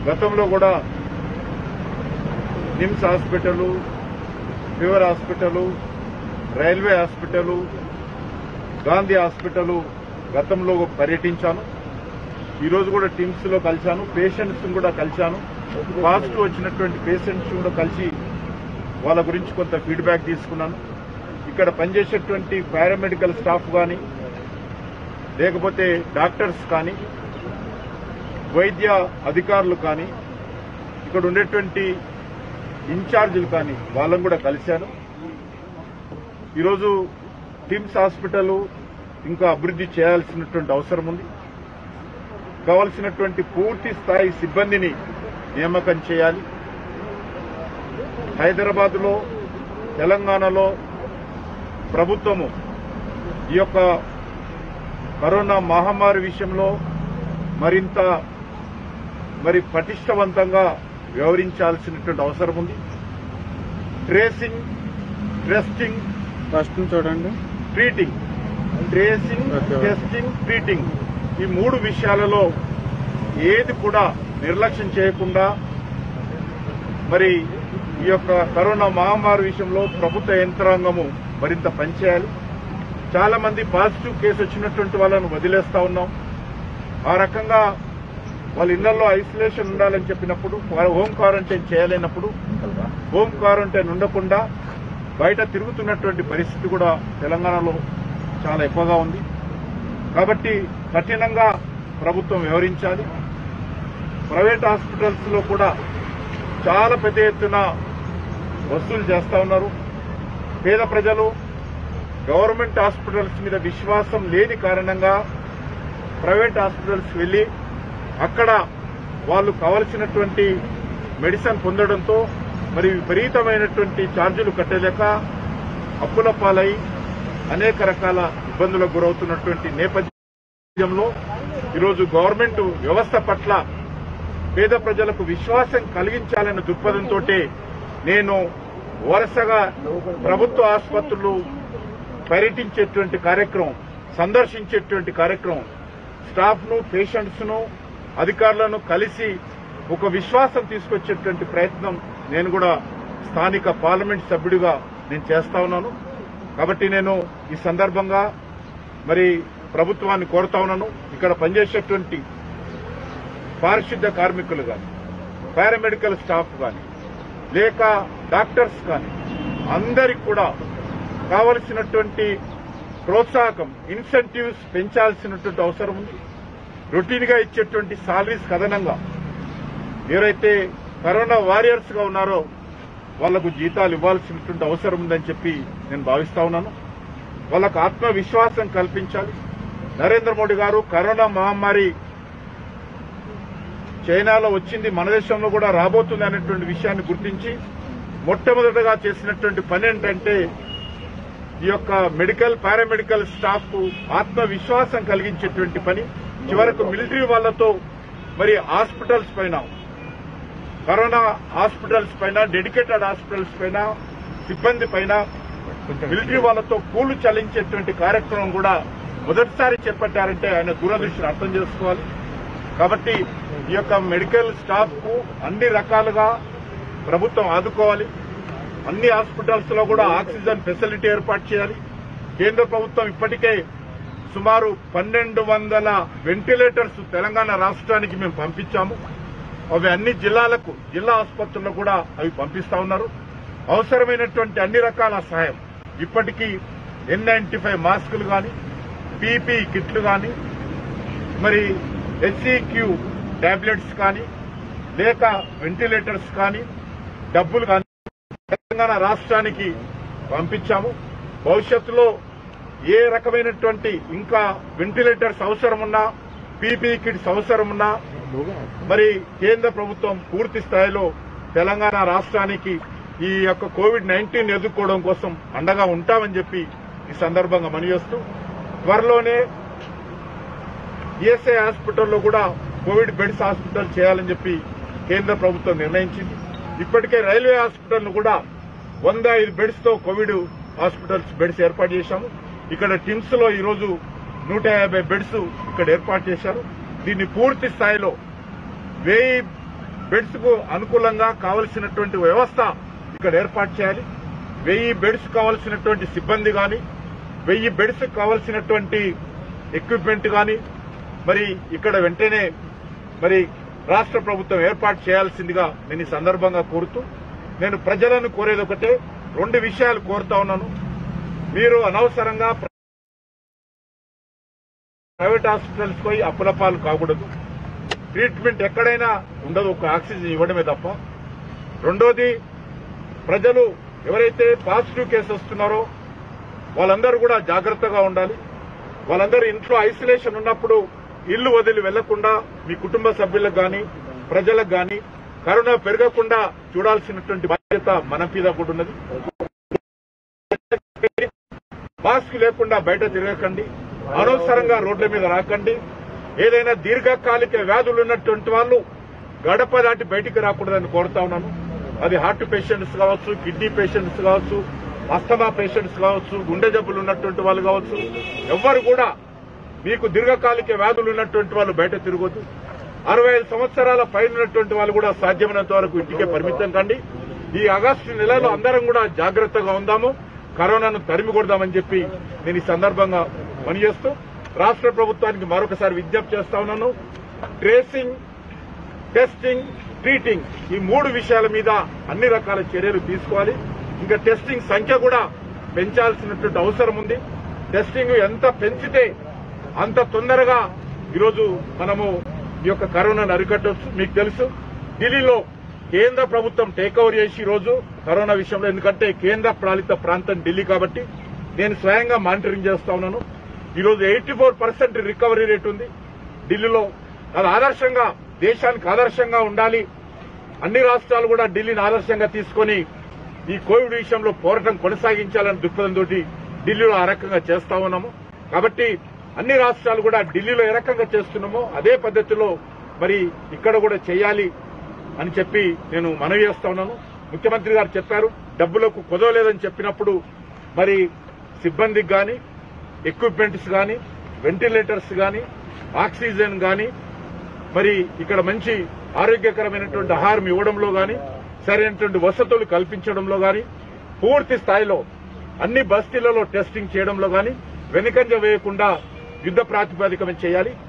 గతంలో కూడా NIMS hospital fever hospital railway hospital Gandhi hospital గతంలో పర్యటించాను ఈరోజు కూడా టీమ్స్ లో కలిశాను పేషెంట్స్ కూడా కలిశాను పాజిటివ్ వచ్చినటువంటి పేషెంట్స్ కూడా కలిసి వాళ్ళ గురించి కొంత ఫీడ్బ్యాక్ తీసుకున్నాను ఇక్కడ పనిచేసేటువంటి పారామెడికల్ స్టాఫ్ కానీ లేకపోతే డాక్టర్స్ కానీ వైద్య అధికారులు కానీ ఇక్కడ ఉండేటువంటి ఇన్ఛార్జీలు కానీ వాళ్ళని కూడా కలిశాను ఈరోజు టిమ్స్ హాస్పిటల్ ఇంకా అభివృద్ధి చేయాల్సినటువంటి అవసరం ఉంది కావలసినటువంటి పూర్తి స్థాయి సిబ్బందిని నియామకం చేయాలి హైదరాబాద్ లో తెలంగాణలో ప్రభుత్వము ఈ యొక్క కరోనా మహమ్మారి విషయంలో మరింత మరి పటిష్టవంతంగా వ్యవహరించాల్సినటువంటి అవసరం ఉంది ట్రేసింగ్ టెస్టింగ్ ఫస్ట్ చూడండి treating tracing Okay. Testing treating ఈ మూడు విషయాలలో ఏది కూడా నిర్లక్ష్యం చేయకుండా మరి ఈ యొక్క కరోనా మహమ్మారి విషయంలో ప్రభుత్వ యంత్రాంగము మరింత పనిచేయాలి చాలా మంది పాజిటివ్ కేసు వచ్చినటువంటి వాళ్ళను వదిలేస్తా ఉన్నాం ఆ రకంగా వాళ్ళ ఇళ్లలో ఐసోలేషన్ ఉండాలని చెప్పినప్పుడు వారు హోమ్ క్వారంటైన్ చేయలేనప్పుడు హోమ్ క్వారంటైన్ ఉండకుండా బయట తిరుగుతున్నటువంటి పరిస్థితి కూడా తెలంగాణలో చాలా ఎక్కువగా ఉంది కాబట్టి కఠినంగా ప్రభుత్వం వ్యవహరించాలి ప్రైవేట్ హాస్పిటల్స్ లో కూడా చాలా పెద్ద ఎత్తున వసూలు చేస్తా ఉన్నారు పేద ప్రజలు గవర్నమెంట్ హాస్పిటల్స్ మీద విశ్వాసం లేని కారణంగా ప్రైవేట్ హాస్పిటల్స్ వెళ్లి అక్కడ వాళ్ళు కావలసినటువంటి మెడిసిన్ పొందడంతో మరి విపరీతమైనటువంటి ఛార్జీలు కట్టలేక అప్పుల పాలై అనేక రకాల ఇబ్బందులకు గురవుతున్నటువంటి నేపథ్యంలో ఈరోజు గవర్నమెంట్ వ్యవస్థ పట్ల పేద ప్రజలకు విశ్వాసం కలిగించాలనే దృక్పథంతో నేను వరుసగా ప్రభుత్వ ఆసుపత్రులు పర్యటించేటువంటి కార్యక్రమం సందర్శించేటువంటి కార్యక్రమం స్టాఫ్ ను పేషెంట్స్ ను అధికారులను కలిసి ఒక విశ్వాసం తీసుకొచ్చేటువంటి ప్రయత్నం నేను కూడా స్థానిక పార్లమెంట్ సభ్యుడిగా నేను చేస్తా ఉన్నాను కాబట్టి నేను ఈ సందర్భంగా మరి ప్రభుత్వాన్ని కోరుతా ఉన్నాను ఇక్కడ పనిచేసేటువంటి పారిశుద్ధ్య కార్మికులు కానీ పారామెడికల్ స్టాఫ్ కానీ లేక డాక్టర్స్ కానీ అందరికి కూడా కావలసినటువంటి ప్రోత్సాహకం ఇన్సెంటివ్స్ పెంచాల్సినటువంటి అవసరం ఉంది రొటీన్ గా ఇచ్చేటువంటి సాలరీస్ అదనంగా ఎవరైతే కరోనా వారియర్స్ గా ఉన్నారో వాళ్లకు జీతాలు ఇవ్వాల్సినటువంటి అవసరం ఉందని చెప్పి నేను భావిస్తా ఉన్నాను వాళ్ళకు ఆత్మవిశ్వాసం కల్పించాలి నరేంద్ర మోడీ గారు కరోనా మహమ్మారి చైనాలో వచ్చింది మన దేశంలో కూడా రాబోతుంది అనేటువంటి విషయాన్ని గుర్తించి మొట్టమొదటగా చేసినటువంటి పని ఏంటంటే ఈ యొక్క మెడికల్ పారామెడికల్ స్టాఫ్ కు ఆత్మవిశ్వాసం కలిగించేటువంటి పని చివరకు మిలిటరీ వాళ్లతో మరి హాస్పిటల్స్ పైన కరోనా హాస్పిటల్స్ పైన డెడికేటెడ్ హాస్పిటల్స్ పైన సిబ్బంది పైన మిలిటరీ వాళ్లతో పూలు చలించేటువంటి కార్యక్రమం కూడా మొదటిసారి చేపట్టారంటే ఆయన దూరదృష్టిని అర్థం చేసుకోవాలి కాబట్టి ఈ యొక్క మెడికల్ స్టాఫ్ కు అన్ని రకాలుగా ప్రభుత్వం ఆదుకోవాలి అన్ని హాస్పిటల్స్ లో కూడా ఆక్సిజన్ ఫెసిలిటీ ఏర్పాటు చేయాలి కేంద్ర ప్రభుత్వం ఇప్పటికే సుమారు పన్నెండు వందల వెంటిలేటర్స్ తెలంగాణ రాష్ట్రానికి మేము పంపించాము అవి అన్ని జిల్లాలకు జిల్లా ఆసుపత్రుల్లో కూడా అవి పంపిస్తా ఉన్నారు అవసరమైనటువంటి అన్ని రకాల సహాయం ఇప్పటికీ ఎన్ నైన్టీ ఫైవ్ మాస్కులు కానీ పీపీ కిట్లు కానీ మరి హెచ్సిక్యూ టాబ్లెట్స్ కానీ లేక వెంటిలేటర్స్ కానీ డబ్బులు కానీ తెలంగాణ రాష్ట్రానికి పంపించాము భవిష్యత్తులో ఏ రకమైనటువంటి ఇంకా వెంటిలేటర్స్ అవసరం ఉన్నా పీపీ కిట్స్ అవసరం ఉన్నా మరి కేంద్ర ప్రభుత్వం పూర్తి స్థాయిలో తెలంగాణ రాష్ట్రానికి ఈ యొక్క కోవిడ్ నైన్టీన్ ఎదుర్కోవడం కోసం అండగా ఉంటామని చెప్పి ఈ సందర్భంగా మనవేస్తూ త్వరలోనే ఈఎస్ఐ హాస్పిటల్లో కూడా కోవిడ్ బెడ్స్ హాస్పిటల్ చేయాలని చెప్పి కేంద్ర ప్రభుత్వం నిర్ణయించింది ఇప్పటికే రైల్వే హాస్పిటల్ కూడా వంద ఐదు బెడ్స్ తో కోవిడ్ హాస్పిటల్స్ బెడ్స్ ఏర్పాటు చేశాము ఇక్కడ టిమ్స్ లో ఈరోజు నూట యాభై బెడ్స్ ఇక్కడ ఏర్పాటు చేశారు దీన్ని పూర్తి స్థాయిలో వెయ్యి బెడ్స్ కు అనుకూలంగా కావలసినటువంటి వ్యవస్థ ఇక్కడ ఏర్పాటు చేయాలి వెయ్యి బెడ్స్ కావలసినటువంటి సిబ్బంది గాని వెయ్యి బెడ్స్ కావలసినటువంటి ఎక్విప్మెంట్ గాని మరి ఇక్కడ వెంటనే మరి రాష్ట్ర ప్రభుత్వం ఏర్పాటు చేయాల్సిందిగా నేను ఈ సందర్భంగా కోరుతూ నేను ప్రజలను కోరేది ఒకటే రెండు విషయాలు కోరుతా ఉన్నాను మీరు అనవసరంగా ప్రైవేట్ హాస్పిటల్స్ పోయి అప్పులపాలు కాకూడదు ట్రీట్మెంట్ ఎక్కడైనా ఉండదు ఒక ఆక్సిజన్ ఇవ్వడమే తప్ప రెండోది ప్రజలు ఎవరైతే పాజిటివ్ కేసు వస్తున్నారో వాళ్ళందరూ కూడా జాగ్రత్తగా ఉండాలి వాళ్ళందరూ ఇంట్లో ఐసోలేషన్ ఉన్నప్పుడు ఇల్లు వదిలి వెళ్లకుండా మీ కుటుంబ సభ్యులకు గాని ప్రజలకు గాని కరోనా పెరగకుండా చూడాల్సినటువంటి బాధ్యత మన మీద కూడా ఉన్నది మాస్క్ లేకుండా బయట తిరగకండి అనవసరంగా రోడ్ల మీద రాకండి ఏదైనా దీర్ఘకాలిక వ్యాధులు ఉన్నటువంటి వాళ్ళు గడప దాటి బయటికి రాకూడదని కోరుతా ఉన్నాను అది హార్ట్ పేషెంట్స్ కావచ్చు కిడ్నీ పేషెంట్స్ కావచ్చు అస్తమా పేషెంట్స్ కావచ్చు గుండె జబ్బులు ఉన్నటువంటి వాళ్ళు కావచ్చు ఎవ్వరు కూడా మీకు దీర్ఘకాలిక వ్యాధులు ఉన్నటువంటి వాళ్ళు బయట తిరగొద్దు అరవై ఐదు సంవత్సరాల పైన ఉన్నటువంటి వాళ్ళు కూడా సాధ్యమైనంత వరకు ఇంటికే పరిమితం కండి ఈ ఆగస్టు నెలలో అందరం కూడా జాగ్రత్తగా ఉందాము కరోనాను తరిమి కొడదామని చెప్పి నేను ఈ సందర్భంగా పనిచేస్తూ రాష్ట్ర ప్రభుత్వానికి మరొకసారి విజ్ఞప్తి చేస్తా ఉన్నాను ట్రేసింగ్ టెస్టింగ్ ట్రీటింగ్ ఈ మూడు విషయాల మీద అన్ని రకాల చర్యలు తీసుకోవాలి ఇంకా టెస్టింగ్ సంఖ్య కూడా పెంచాల్సినటువంటి అవసరం ఉంది టెస్టింగ్ ఎంత పెంచితే అంత తొందరగా ఈరోజు మనము ఈ యొక్క కరోనాను అరికట్టవచ్చు మీకు తెలుసు ఢిల్లీలో కేంద్ర ప్రభుత్వం టేక్ ఓవర్ చేసి ఈ రోజు కరోనా విషయంలో ఎందుకంటే కేంద్ర పాలిత ప్రాంతం ఢిల్లీ కాబట్టి నేను స్వయంగా మానిటరింగ్ చేస్తా ఉన్నాను ఈరోజు eighty four percent recovery rate ఉంది ఢిల్లీలో అది ఆదర్శంగా దేశానికి ఆదర్శంగా ఉండాలి అన్ని రాష్ట్రాలు కూడా ఢిల్లీని ఆదర్శంగా తీసుకొని ఈ కోవిడ్ విషయంలో పోరాటం కొనసాగించాలనే దృక్పథంతో ఢిల్లీలో ఆ రకంగా చేస్తా ఉన్నాము కాబట్టి అన్ని రాష్ట్రాలు కూడా ఢిల్లీలో ఏ రకంగా చేస్తున్నామో అదే పద్ధతిలో మరి ఇక్కడ కూడా చేయాలి అని చెప్పి నేను మనవి చేస్తా ఉన్నాను ముఖ్యమంత్రి గారు చెప్పారు డబ్బులకు కుదవలేదని చెప్పినప్పుడు మరి సిబ్బందికి గాని ఎక్విప్మెంట్స్ గాని వెంటిలేటర్స్ గాని ఆక్సిజన్ గాని మరి ఇక్కడ మంచి ఆరోగ్యకరమైనటువంటి ఆహారం ఇవ్వడంలో గాని సరైనటువంటి వసతులు కల్పించడంలో గాని పూర్తి స్థాయిలో అన్ని బస్తీలలో టెస్టింగ్ చేయడంలో గాని వెనుకంజ వేయకుండా యుద్ధ ప్రాతిపదికన చేయాలి